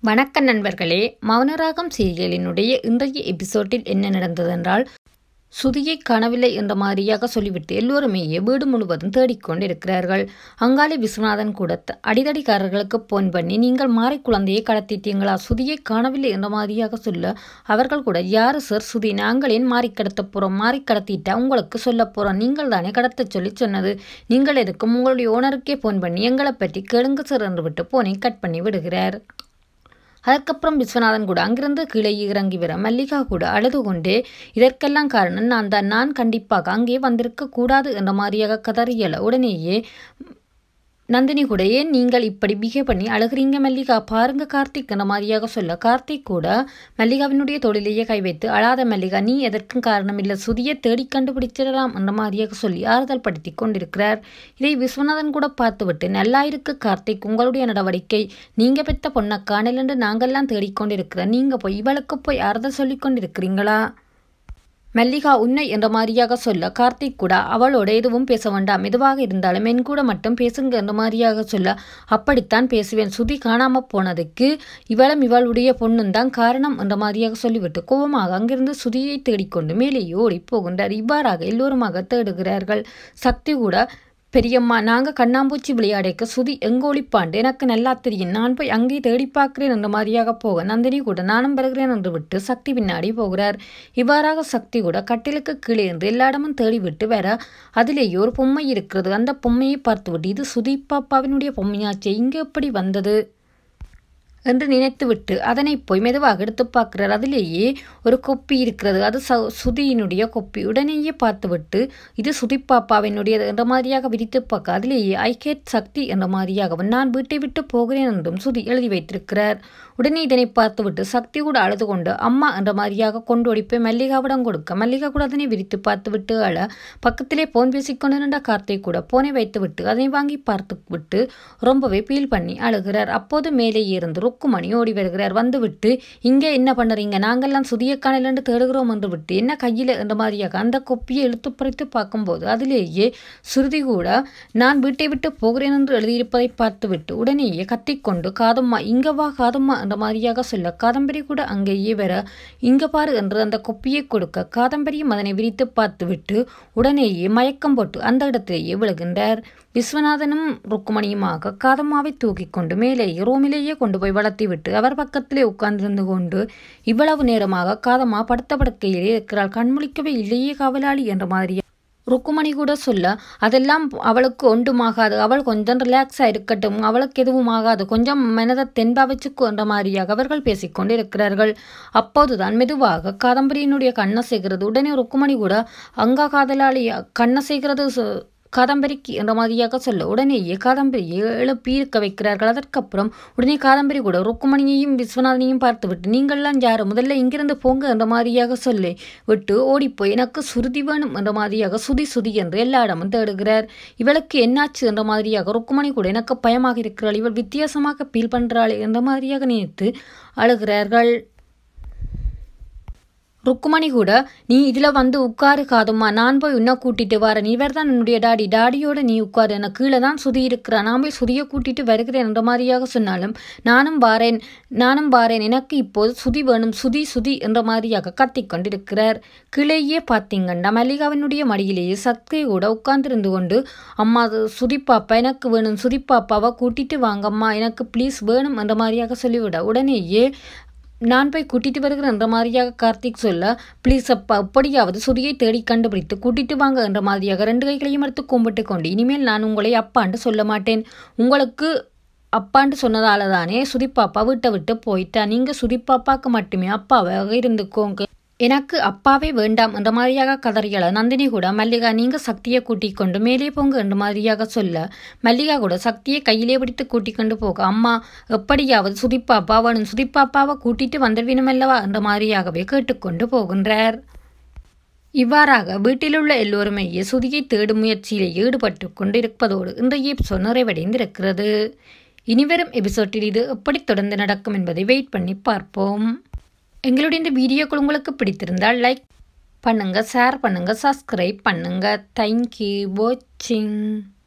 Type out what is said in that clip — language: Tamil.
வணக்கம் நண்பர்களே மௌனராகம் சீரியலினுடைய இன்றைய எபிசோடில் என்ன நடந்ததென்றால் சுதியை காணவில்லை என்ற மாதிரியாக சொல்லிவிட்டு எல்லோருமே வீடு முழுவதும் தேடிக்கொண்டிருக்கிறார்கள் அங்காளி விஸ்வநாதன் கூட த- அடிதடிக்காரர்களுக்கு போன் பண்ணி நீங்கள் மாறை குழந்தையை கடத்திட்டீங்களா சுதியை காணவில்லை என்ற மாதிரியாக சொல்ல அவர்கள் கூட யாரு சார் சுதி நாங்கள் ஏன் மாறி கடத்த போறோம் மாறி கடத்திட்டா உங்களுக்கு சொல்ல போறோம் நீங்கள் தானே கடத்த சொல்லி சொன்னது நீங்கள் எதுக்கும் உங்களுடைய ஓனருக்கே போன் பண்ணி எங்களை பற்றி கேளுங்க சார் என்று விட்டு போனை கட் பண்ணி விடுகிறார் அதற்கப்புறம் விஸ்வநாதன் கூட அங்கிருந்து கீழே இறங்கி வர மல்லிகா கூட அழுது கொண்டே இதற்கெல்லாம் காரணம் நான் தான் நான் கண்டிப்பாக அங்கே வந்திருக்க கூடாது என்ற மாதிரியாக கதறியல உடனேயே நந்தினி கூட ஏன் நீங்கள் இப்படி பிஹேவ் பண்ணி அழுகிறீங்க மல்லிகா பாருங்க கார்த்திக் என்ற மாதிரியாக சொல்ல கார்த்திக் கூட மல்லிகாவினுடைய தொழிலையே கை வைத்து அழாத மல்லிகா நீ எதற்கும் காரணம் இல்லை சுதியை தேடி கண்டுபிடிச்சிடலாம் என்ற மாதிரியாக சொல்லி ஆறுதல் படுத்தி கொண்டிருக்கிறார் இதை விஸ்வநாதன் கூட பார்த்துவிட்டு நல்லா இருக்கு கார்த்திக் உங்களுடைய நடவடிக்கை நீங்க பெத்த பொண்ணை காணல் என்று நாங்கெல்லாம் தேடிக்கொண்டிருக்கிறோம் நீங்க போய் இவளுக்கு போய் ஆறுதல் சொல்லிக் கொண்டிருக்கிறீங்களா மல்லிகா உன்னை என்ற மாதிரியாக சொல்ல கார்த்திக் கூட அவளோட எதுவும் பேச வேண்டாம் மெதுவாக இருந்தாலும் என் கூட மட்டும் பேசுங்க என்ற மாதிரியாக சொல்ல அப்படித்தான் பேசுவேன் சுதி காணாம போனதுக்கு இவளும் இவளுடைய பொண்ணும் தான் காரணம் என்ற மாதிரியாக சொல்லிவிட்டு கோபமாக அங்கிருந்து சுதியை தேடிக்கொண்டு மேலேயே ஓடி போகின்றார் இவ்வாறாக எல்லோருமாக தேடுகிறார்கள் சக்தி கூட பெரியம்மா நாங்க கண்ணாம்பூச்சி விளையாடைக்க சுதி எங்க ஒளிப்பாண்டு எனக்கு நல்லா தெரியும் நான் போய் அங்கே தேடி பார்க்கிறேன் என்ற மாதிரியாக போக நந்தினி கூட நானும் வருகிறேன் என்று விட்டு சக்தி பின்னாடி போகிறார் இவ்வாறாக சக்தி கூட கட்டிலுக்கு கீழே இருந்து எல்லா இடமும் தேடி விட்டு வர அதிலேயே ஒரு பொம்மை இருக்கிறது அந்த பொம்மையை பார்த்துவிட்டு இது சுதி பாப்பாவினுடைய பொம்மையாச்சே இங்கே எப்படி வந்தது என்று நினைத்துவிட்டு அதனை போய் மெதுவாக எடுத்து பார்க்கிறார் அதிலேயே ஒரு கொப்பி இருக்கிறது அது ச சுதியினுடைய கொப்பி உடனேயே பார்த்துவிட்டு இது சுதி பாப்பாவினுடையது என்ற மாதிரியாக விரித்து பார்க்க அதிலேயே ஐ கேட் சக்தி என்ற மாதிரியாகவும் நான் வீட்டை விட்டு போகிறேன் என்றும் சுதி எழுதி வைத்திருக்கிறார் உடனே இதனை பார்த்துவிட்டு சக்தி கூட அழுது கொண்டு அம்மா என்ற மாதிரியாக கொண்டு ஓடிப்போய் மல்லிகாவிடம் கொடுக்க மல்லிகா கூட அதனை விரித்து பார்த்துவிட்டு அழ பக்கத்திலே போன் பேசிக்கொண்டு நின்ற கார்த்திக் கூட போனை வைத்துவிட்டு அதனை வாங்கி பார்த்து விட்டு ரொம்பவே ஃபீல் பண்ணி அழுகிறார் அப்போது மேலே இருந்து ருக்குமணி ஓடி வருகிறார் வந்துவிட்டு இங்கே என்ன பண்ணுறீங்க நாங்கெல்லாம் சுதிய காணலன்னு தேடுகிறோம் என்று விட்டு என்ன கையில் என்ற மாதிரியாக அந்த கொப்பியை இழுத்து பறித்து பார்க்கும்போது அதிலேயே சுருதி கூட நான் வீட்டை விட்டு போகிறேன் என்று எழுதியிருப்பதை பார்த்துவிட்டு உடனேயே கத்திக்கொண்டு காதம்மா இங்க வா காதம்மா என்ற மாதிரியாக சொல்ல காதம்பரி கூட அங்கேயே வர இங்க பாரு என்று அந்த கொப்பியை கொடுக்க காதம்பரியும் அதனை விரித்து பார்த்துவிட்டு உடனேயே மயக்கம் போட்டு அந்த இடத்திலேயே விழுகின்றார் விஸ்வநாதனும் ருக்குமணியுமாக காதம்மாவை தூக்கி கொண்டு மேலே ரூமிலேயே கொண்டு போய் வளர்த்தி விட்டு அவர் பக்கத்திலே உட்கார்ந்திருந்து கொண்டு இவ்வளவு நேரமாக காதம்மா படுத்த படுக்கையிலே இருக்கிறாள் கண்முழிக்கவே இல்லையே காவலாளி என்ற மாதிரி ருக்குமணி கூட சொல்ல அதெல்லாம் அவளுக்கு ஒன்றுமாகாது அவள் கொஞ்சம் ரிலாக்ஸாக இருக்கட்டும் அவளுக்கு எதுவும் ஆகாது கொஞ்சம் மனதை தென்பா வச்சுக்கோ என்ற மாதிரியாக அவர்கள் பேசிக்கொண்டு இருக்கிறார்கள் அப்போதுதான் மெதுவாக காதம்பரியினுடைய கண்ணை செய்கிறது உடனே ருக்குமணி கூட அங்கா காதலாளி கண்ணை செய்கிறது சு- காதம்பரிக்கு என்ற மாதிரியாக சொல்ல உடனேயே காதம்பரியை எழுப்பி இருக்க வைக்கிறார்கள் அதற்கப்புறம் உடனே காதம்பரி கூட ருக்குமணியையும் விஸ்வநாதனையும் பார்த்துவிட்டு நீங்கள்லாம் யாரு முதல்ல இங்கிருந்து போங்க என்ற மாதிரியாக சொல்லி விட்டு ஓடிப்போய் எனக்கு சுருதி வேணும் என்ற மாதிரியாக சுதி சுதி என்று எல்லா இடமும் தேடுகிறார் இவளுக்கு என்னாச்சு என்ற மாதிரியாக ருக்குமணி கூட எனக்கு பயமாக இருக்கிறாள் இவள் வித்தியாசமாக ஃபீல் பண்றாளே என்ற மாதிரியாக நினைத்து அழுகிறார்கள் ருக்குமணி கூட நீ இதுல வந்து உட்காரு காதும்மா நான் போய் உன்னை கூட்டிட்டு வரேன் இவர் தான் என்னுடைய டாடி டாடியோட நீ உட்காரு எனக்கு கீழே தான் சுதி இருக்கிறா நான் போய் சுதியை கூட்டிட்டு வருகிறேன் என்ற மாதிரியாக சொன்னாலும் நானும் வாரேன் நானும் வாரேன் எனக்கு இப்போது சுதி வேணும் சுதி சுதி என்ற மாதிரியாக கத்திக்கொண்டிருக்கிறார் கீழேயே பார்த்தீங்கன்னா மல்லிகாவினுடைய மடியிலேயே சக்தி கூட உட்கார்ந்திருந்து கொண்டு அம்மா அது சுதி பாப்பா எனக்கு வேணும் சுதி பாப்பாவை கூட்டிட்டு வாங்கம்மா எனக்கு ப்ளீஸ் வேணும் என்ற மாதிரியாக சொல்லிவிட உடனேயே நான் போய் கூட்டிட்டு வருகிறேன் என்ற மாதிரியாக கார்த்திக் சொல்ல ப்ளீஸ் அப்பா அப்படியாவது சுதியை தேடி கண்டுபிடித்து கூட்டிட்டு வாங்க என்ற மாதிரியாக ரெண்டு கைகளையும் எடுத்து கும்பிட்டு கொண்டு இனிமேல் நான் உங்களை அப்பான்னு சொல்ல மாட்டேன் உங்களுக்கு அப்பான்ட்டு சொன்னதால தானே சுதிப்பாப்பா வீட்டை விட்டு போயிட்டா நீங்க சுதிப்பாப்பாக்கு மட்டுமே அப்பாவாக இருந்துக்கோங்க எனக்கு அப்பாவே வேண்டாம் என்ற மாதிரியாக கதறியல நந்தினி கூட மல்லிகா நீங்க சக்தியை கூட்டிக் கொண்டு மேலே போங்க என்ற மாதிரியாக சொல்ல மல்லிகா கூட சக்தியை கையிலே பிடித்து கூட்டிக் கொண்டு போக அம்மா எப்படியாவது சுதிப்பாப்பா வேணும் சுதிப்பாப்பாவை கூட்டிட்டு வந்துடுவினுமல்லவா என்ற மாதிரியாகவே கேட்டுக்கொண்டு போகின்றார் இவ்வாறாக வீட்டிலுள்ள எல்லோருமே சுதியை தேடும் முயற்சியிலே ஈடுபட்டு கொண்டிருப்பதோடு இன்றைய எபிசோட் நிறைவடைந்திருக்கிறது இனிவரும் எபிசோட்டில் இது எப்படி தொடர்ந்து நடக்கும் என்பதை வெயிட் பண்ணி பார்ப்போம் எங்களுடைய இந்த வீடியோக்கள் உங்களுக்கு பிடித்திருந்தால் லைக் பண்ணுங்க ஷேர் பண்ணுங்க சப்ஸ்கிரைப் பண்ணுங்க தேங்க்யூ வாட்சிங்